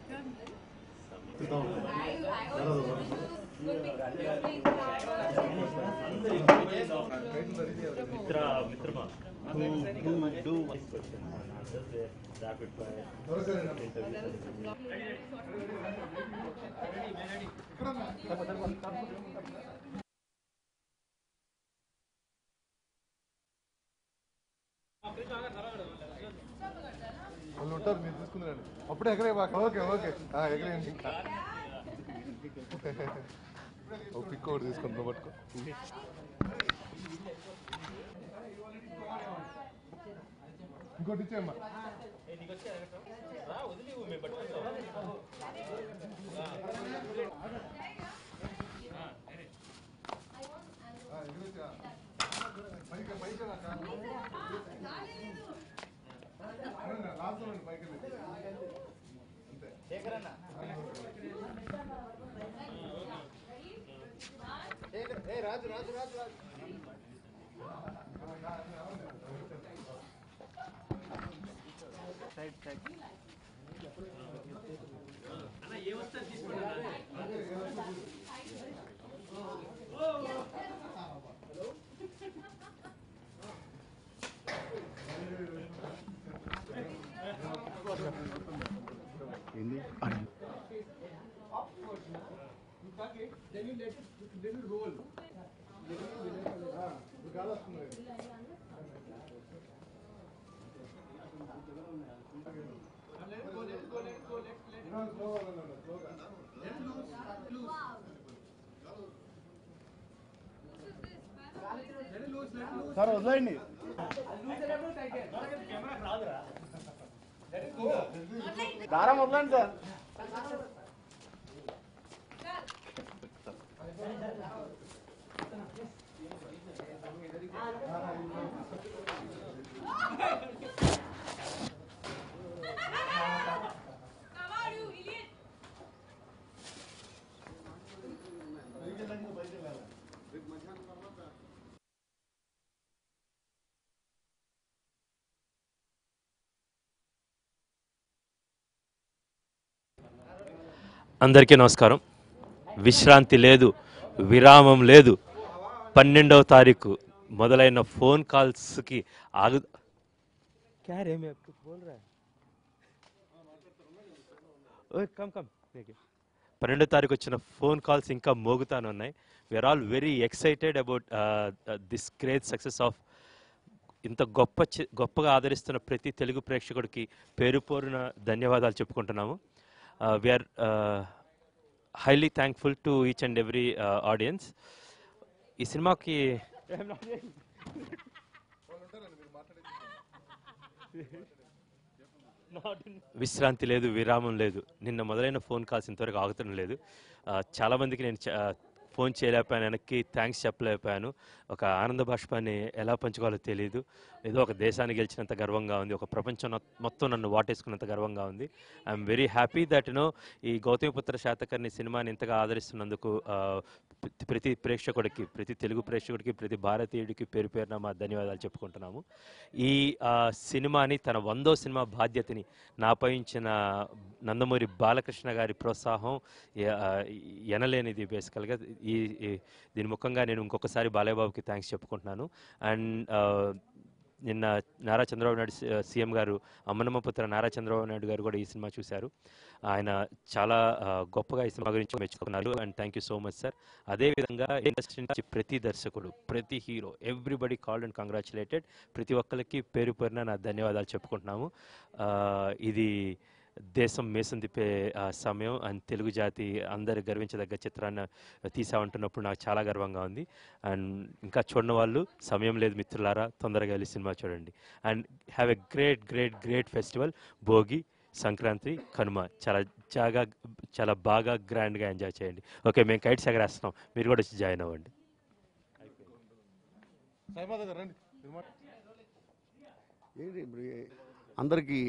మిత్ర మిత్రమా who who do one question and answer the rapid fire interview. వాళ్ళు ఉంటారు మీరు తీసుకుందండి అప్పుడే ఎగరే బాగా ఓకే ఓకే ఆ, ఎగరేయండి ఓ పిక్ ఒకటి తీసుకుంటున్నా పట్టుకో ఇంకోటి ఇచ్చేయమ్మా ఆ, ఎగరేసి, ఆ. పైకి పైకి రా, కాదు. అవునా, లాస్ట్ లో పైకి వెళ్ళి. అంతే ఇప్పుడు గాలి వస్తుంది స్లోగా వెళ్ళండి, స్లోగా. సార్ వదిలేయండి దారం వదలండి సార్ అందరికీ నమస్కారం విశ్రాంతి లేదు విరామం లేదు పన్నెండవ తారీఖు మొదలైన ఫోన్ కాల్స్కి ఆగు క్యారే మే బోల్ రా ఓయ్ కమ్ కమ్ పన్నెండో తారీఖు వచ్చిన ఫోన్ కాల్స్ ఇంకా మోగుతానే ఉన్నాయి we are all very excited about this great success of ఇంత గొప్ప చి- గొప్పగా ఆదరిస్తున్న ప్రతి తెలుగు ప్రేక్షకుడికి పేరు పోరున ధన్యవాదాలు చెప్పుకుంటున్నాము we are highly thankful to each and every audience ఈ సినిమాకి విశ్రాంతి లేదు విరామం లేదు నిన్న మొదలైన ఫోన్ కాల్స్ ఇంతవరకు ఆగుతడం లేదు ఆ, చాలా మందికి నేను చ- ఫోన్ చేయలేకపోయాను వెనక్కి థ్యాంక్స్ చెప్పలేకపోయాను ఒక ఆనంద బాష్పాన్ని ఎలా పంచుకోవాలో తెలియదు ఏదో ఒక దేశాన్ని గెలిచినంత గర్వంగా ఉంది ఒక ప్రపంచం నొ- మొత్తం నన్ను వాటేసుకున్నంత గర్వంగా ఉంది I'm very happy that you know ఈ గౌతమిపుత్ర శాతకర్ణి సినిమాని ఇంతగా ఆదరిస్తున్నందుకు ఆ, ప్రతి- ప్రతి ప్రేక్షకుడికి ప్రతి తెలుగు ప్రేక్షకుడికి ప్రతి భారతీయుడికి పేరు పేరున మా ధన్యవాదాలు చెప్పుకుంటున్నాము ఈ ఆ, సినిమాని తన వందో సినిమా బాధ్యతని నాపై ఉంచిన నందమూరి బాలకృష్ణ గారి ప్రోత్సాహం ఎ- ఆ, ఎనలేనిది బేసికల్గా ఈ ఈ- దీని ముఖంగా నేను ఇంకొకసారి బాలయ్యబాబుకి థ్యాంక్స్ చెప్పుకుంటున్నాను అండ్ నిన్న నారా చంద్రబాబు నాయుడు సి- సీఎం గారు అమ్మనమ్మపుత్ర నారా చంద్రబాబు నాయుడు గారు కూడా ఈ సినిమా చూశారు ఆయన చాలా ఆ, గొప్పగా ఈ సినిమా గురించి మెచ్చుకున్నారు and thank you so much sir అదేవిధంగా ఇండస్ట్రీ నుంచి ప్రతి దర్శకుడు ప్రతి hero everybody called and congratulated ప్రతి ఒక్కరికి పేరు పేరున నా ధన్యవాదాలు చెప్పుకుంటున్నాము ఆ, ఇది దేశం మేసం తిప్పే ఆ, సమయం అండ్ తెలుగు జాతి అందరు గర్వించదగ్గ చిత్రాన్ని తీసామంటున్నప్పుడు నాకు చాలా గర్వంగా ఉంది అండ్ ఇంకా చూడని వాళ్ళు సమయం లేదు మిత్రులారా తొందరగా వెళ్ళి సినిమా చూడండి and have a great great great festival Bhogi Sankranti Kanuma చాలా చాలా చాలా బాగా గ్రాండ్గా ఎంజాయ్ చేయండి ఓకే మేము కైట్స్ ఎగరేస్తున్నాం మీరు కూడా వచ్చి జాయిన్ అవ్వండి సాయిబాబా గారు రండి మీరు మాట- ఏంటి ఇప్పుడు ఏ- అందరికీ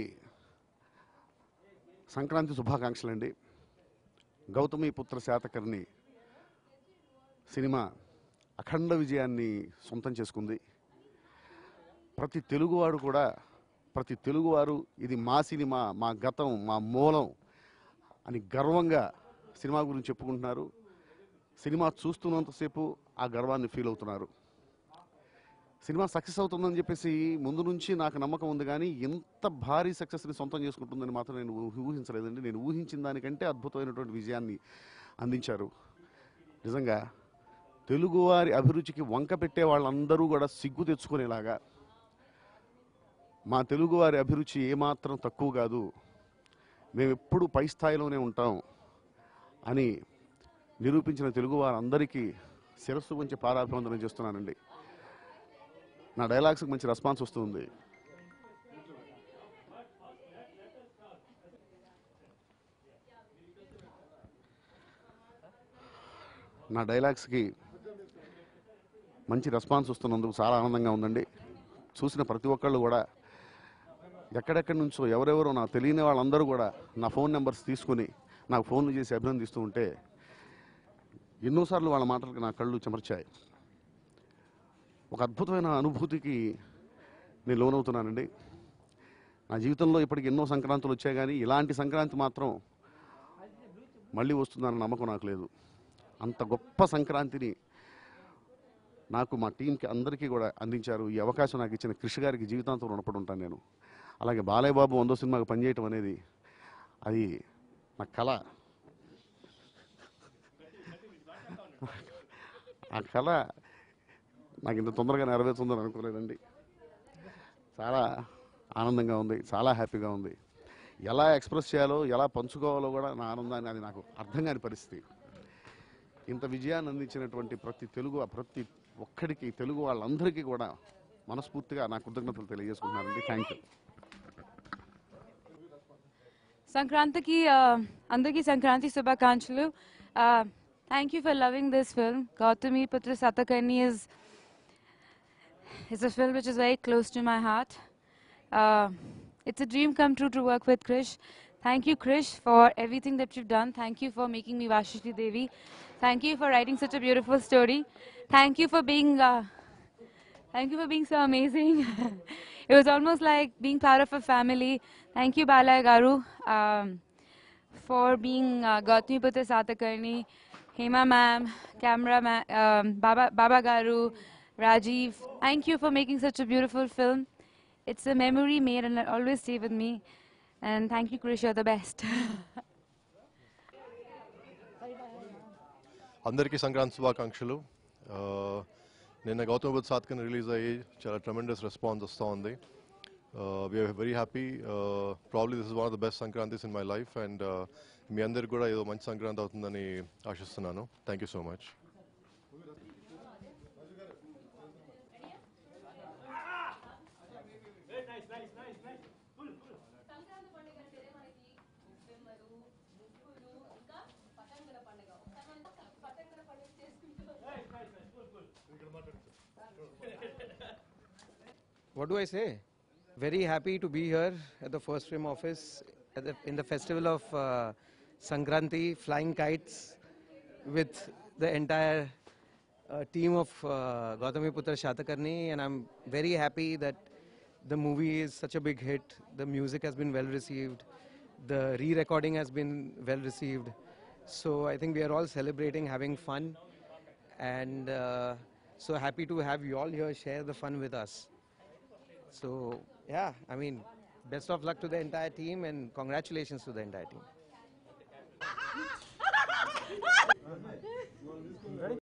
సంక్రాంతి శుభాకాంక్షలు అండి గౌతమి పుత్ర శాతకర్ణి సినిమా అఖండ విజయాన్ని సొంతం చేసుకుంది ప్రతి తెలుగువాడు కూడా ప్రతి తెలుగువారు ఇది మా సినిమా మా గతం మా మూలం అని గర్వంగా సినిమా గురించి చెప్పుకుంటున్నారు సినిమా చూస్తున్నంతసేపు ఆ గర్వాన్ని ఫీల్ అవుతున్నారు సినిమా సక్సెస్ అవుతుందని చెప్పేసి ముందు నుంచి నాకు నమ్మకం ఉంది కానీ ఇంత భారీ సక్సెస్ని సొంతం చేసుకుంటుందని మాత్రం నేను ఊహి- ఊహించలేదండి నేను ఊహించిన దానికంటే అద్భుతమైనటువంటి విజయాన్ని అందించారు నిజంగా తెలుగువారి అభిరుచికి వంక పెట్టే వాళ్ళందరూ కూడా సిగ్గు తెచ్చుకునేలాగా మా తెలుగువారి అభిరుచి ఏమాత్రం తక్కువ కాదు మేము ఎప్పుడు పై స్థాయిలోనే ఉంటాం అని నిరూపించిన తెలుగు వారందరికీ శిరస్సు గురించి పాదాభివందనం చేస్తున్నానండి నా డైలాగ్స్కి మంచి రెస్పాన్స్ వస్తుంది నా డైలాగ్స్కి మంచి రెస్పాన్స్ వస్తున్నందుకు చాలా ఆనందంగా ఉందండి చూసిన ప్రతి ఒక్కళ్ళు కూడా ఎక్కడెక్కడి నుంచో ఎవరెవరో నాకు తెలియని వాళ్ళందరూ కూడా నా ఫోన్ నెంబర్స్ తీసుకుని నాకు ఫోన్లు చేసి అభినందిస్తూ ఉంటే ఎన్నోసార్లు వాళ్ళ మాటలకు నా కళ్ళు చెమర్చాయి ఒక అద్భుతమైన అనుభూతికి నేను లోనవుతున్నానండి నా జీవితంలో ఇప్పటికి ఎన్నో సంక్రాంతులు వచ్చాయి కానీ ఇలాంటి సంక్రాంతి మాత్రం మళ్ళీ వస్తుందన్న నమ్మకం నాకు లేదు అంత గొప్ప సంక్రాంతిని నాకు మా టీంకి అందరికీ కూడా అందించారు ఈ అవకాశం నాకు ఇచ్చిన కృషి గారికి జీవితాంతం రుణపడి ఉంటాను నేను అలాగే బాలయ్య బాబు వందో సినిమాకి పనిచేయటం అనేది అది నా కళ ఆ కళ నాకు ఇంత తొందరగా నెరవేరుతుందని అనుకోలేదండి చాలా ఆనందంగా ఉంది చాలా హ్యాపీగా ఉంది ఎలా ఎక్స్ప్రెస్ చేయాలో ఎలా పంచుకోవాలో కూడా నా ఆనందాన్ని అది నాకు అర్థం కాని పరిస్థితి ఇంత విజయాన్ని అందించినటువంటి ప్రతి తెలుగు ప్రతి ఒక్కడికి తెలుగు వాళ్ళందరికీ కూడా మనస్ఫూర్తిగా నా కృతజ్ఞతలు తెలియజేసుకుంటున్నానండి థ్యాంక్ యూ సంక్రాంతికి అందరికీ సంక్రాంతి శుభాకాంక్షలు thank you for loving this film Gautamiputra Satakarni is is a film which is very close to my heart it's a dream come true to work with Krish thank you Krish for everything that you've done thank you for making me Vashishti Devi thank you for writing such a beautiful story thank you for being uh, Thank you for being so amazing. it was almost like being part of a family. Thank you, Balaya Garu, um, for being uh, Gautami Putra Satakarni, Hema ma'am, camera ma- um, Baba, Baba Garu, Rajiv. Thank you for making such a beautiful film. It's a memory made and it'll always stay with me. And thank you, Krish, you're the best. అందరికీ సంక్రాంతి శుభాకాంక్షలు ఆ, నిన్న Gautam Buddh సాత్కన్ release అయ్యి చాలా tremendous response వస్తూ ఉంది we are very happy probably this is one of the best సంక్రాంతిస్ in my life and మీ అందరికి కూడా ఏదో మంచి సంక్రాంతి అవుతుందని ఆశిస్తున్నాను thank you so much what do I say? Very happy to be here at the first frame office at the, in the festival of uh, Sankranti, flying kites with the entire uh, team of uh, Gautami Putra Shatakarni, and I'm very happy that the movie is such a big hit. The music has been well received, the re-recording has been well received. So I think we are all celebrating, having fun, and uh, so happy to have you all here share the fun with us. So, yeah, I mean, best of luck to the entire team and congratulations to the entire team.